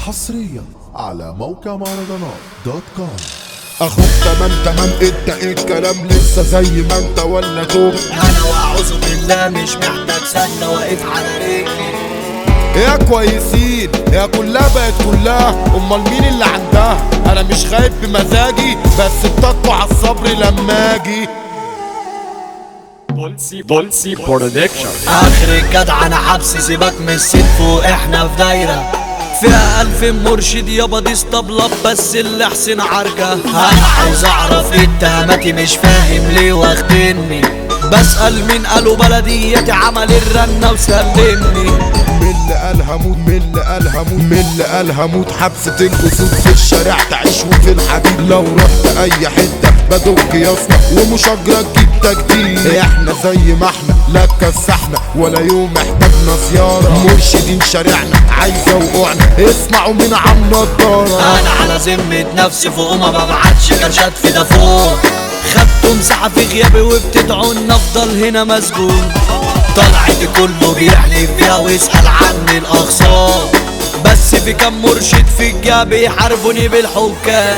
حصريا على موقع مهرجانات دوت كوم اخوك تمام تمام انت ايه الكلام لسه زي ما انت ولا توب انا واعوذ بالله مش محتاج سنة واقف على رجلي يا كويسين يا كلها بقت كلها امال مين اللي عندها انا مش خايف بمزاجي بس بتطلع على الصبر لما اجي بولسي بولسي برودكشن اخر الجدع انا حبس سيبك من السيف واحنا في دايرة فيها ألف مرشد يابا دي اسطبلة بس اللي حسين عرجة أنا عاوز أعرف اتهاماتي مش فاهم ليه واخدني بسأل مين قالوا بلديتي عمل الرنة وسلمني من اللي قال هموت من اللي قال هموت من اللي قال هموت حبس تنكسوك في الشارع تعيش وفي الحديد لو رحت اي حته بدك يصنع ومشجرة تجيب تجديد احنا زي ما احنا لا كسحنا ولا يوم احتاجنا زيارة مرشدين شارعنا عايزة وقعنا اسمعوا من عم نضارة انا على ذمة نفسي فوق ما ببعتش كرشات في دافور خدتوا مساحة في غيابي وبتدعوا ان افضل هنا مسجون طلعت كله بيحلف فيها ويسأل عني الاخصام بس في كم مرشد في الجاب يحاربوني بالحكام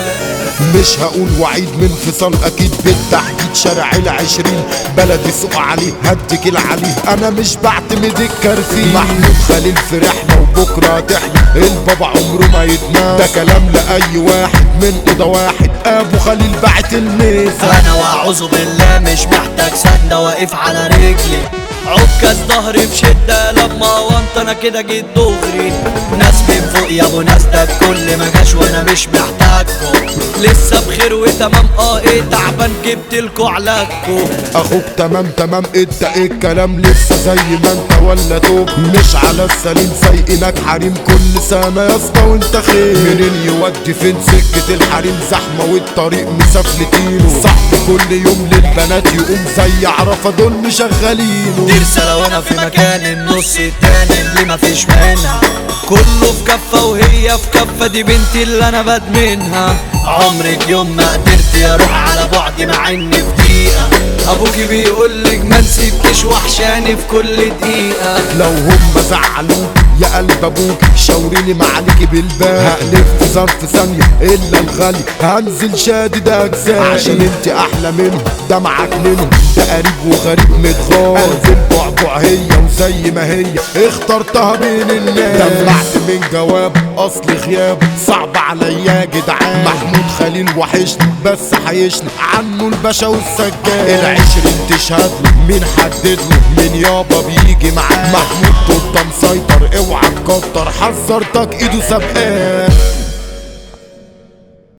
مش هقول وعيد من فصال اكيد بالتحديد شارع العشرين بلدي سوق عليه هديك العليه انا مش بعتمد الكرفين محمود خليل في رحلة وبكرة تحلى البابا عمره ما يتنام ده كلام لأي واحد من قضا واحد ابو خليل بعت الميزة انا واعوذ بالله مش محتاج سنة واقف على رجلي عكاز ظهري بشدة لما وانت انا كده جيت دغري ناس من فوق يا ابو ناس ده الكل ما جاش وانا مش محتاجكم لسه بخير وتمام اه ايه تعبان جبتلكوا علاجكم اخوك تمام تمام انت ايه الكلام لسه زي ما انت ولا توب مش على السليم سايقينك حريم كل سنة يا اسطى وانت خير منين يودي فين سكة الحريم زحمة والطريق مسافلتينه صاحبي كل يوم للبنات يقوم زي عرفة دول مشغلينه دي رسالة وانا في مكان النص التاني اللي مفيش منها كله في كفة وهي في كفة دي بنتي اللي انا بدمنها عمرك يوم ما قدرت اروح على بعدي مع اني في دقيقة ابوكي بيقولك ما نسيبكش وحشاني في كل دقيقة لو هم زعلوك يا قلب ابوك شاوريني معاليكي بالباب هقلب في ظرف ثانية الا الغالي هنزل شادد اجزاء عشان انت احلى منهم ده معكننهم ده قريب وغريب متغار قلب البعبع هي وزي ما هي اخترتها بين الناس دمعت من جواب اصل غياب صعب عليا يا جدعان محمود خليل وحشني بس حيشني عنه الباشا والسجاد العشرين تشهد له مين حدد له مين يابا بيجي معاه محمود توتا مسيطر اوعى تكتر حذرتك ايده سابقاه